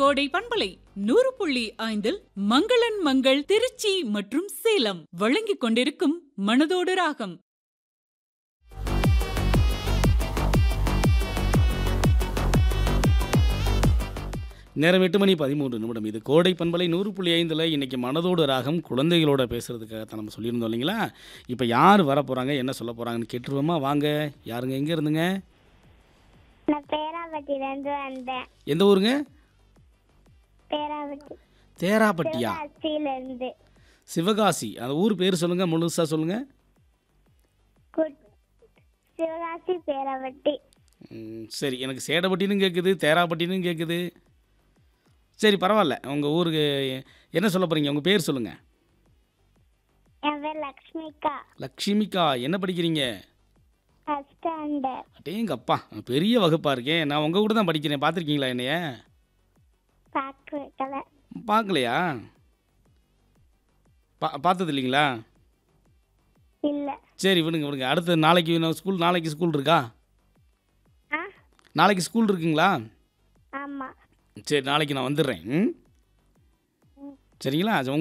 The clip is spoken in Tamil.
கோடை பண்பலை நூறு புள்ளி ஐந்தில் மங்களன் மங்கள் திருச்சி மற்றும் சேலம் வழங்கிக் கொண்டிருக்கும் மனதோடு ராகம் நேரம் எட்டு மணி பதிமூன்று நிமிடம் இது கோடை பண்பலை நூறு புள்ளி ஐந்தில் இன்றைக்கி மனதோடு ராகம் குழந்தைகளோட பேசுகிறதுக்காக தான் நம்ம சொல்லியிருந்தோம் இல்லைங்களா இப்போ யார் வர போகிறாங்க என்ன சொல்ல போகிறாங்கன்னு கேட்டுருவோமா வாங்க யாருங்க எங்கே இருந்துங்க நான் பேராபட்டியிலேருந்து வந்தேன் எந்த ஊருங்க பேராபட்டி தேராப்பட்டியா சிவகாசியிலேருந்து சிவகாசி அந்த ஊர் பேர் சொல்லுங்கள் முழுசாக சொல்லுங்கள் குட் சிவகாசி பேராபட்டி ம், சரி எனக்கு சேடப்பட்டினும் கேட்குது தேராப்பட்டினும் கேட்குது சரி பரவாயில்ல உங்கள் ஊருக்கு என்ன சொல்ல போகிறீங்க உங்கள் பேர் சொல்லுங்கள் என் பேர் லக்ஷ்மிகா லக்ஷ்மிகா என்ன படிக்கிறீங்க ஃபஸ்ட் ஸ்டாண்டர்ட் அடேங்க அப்பா பெரிய வகுப்பாக இருக்கேன் நான் உங்கள் கூட தான் படிக்கிறேன் பார்த்துருக்கீங்களா என்னைய பார்க்க வைக்கல பார்க்கலையா பா பார்த்தது இல்லைங்களா இல்லை சரி விடுங்க விடுங்க அடுத்து நாளைக்கு நான் ஸ்கூல் நாளைக்கு ஸ்கூல் இருக்கா ஆ நாளைக்கு ஸ்கூல் இருக்குங்களா ஆமாம் சரி நாளைக்கு நான் வந்துடுறேன் ம் சரிங்களா அது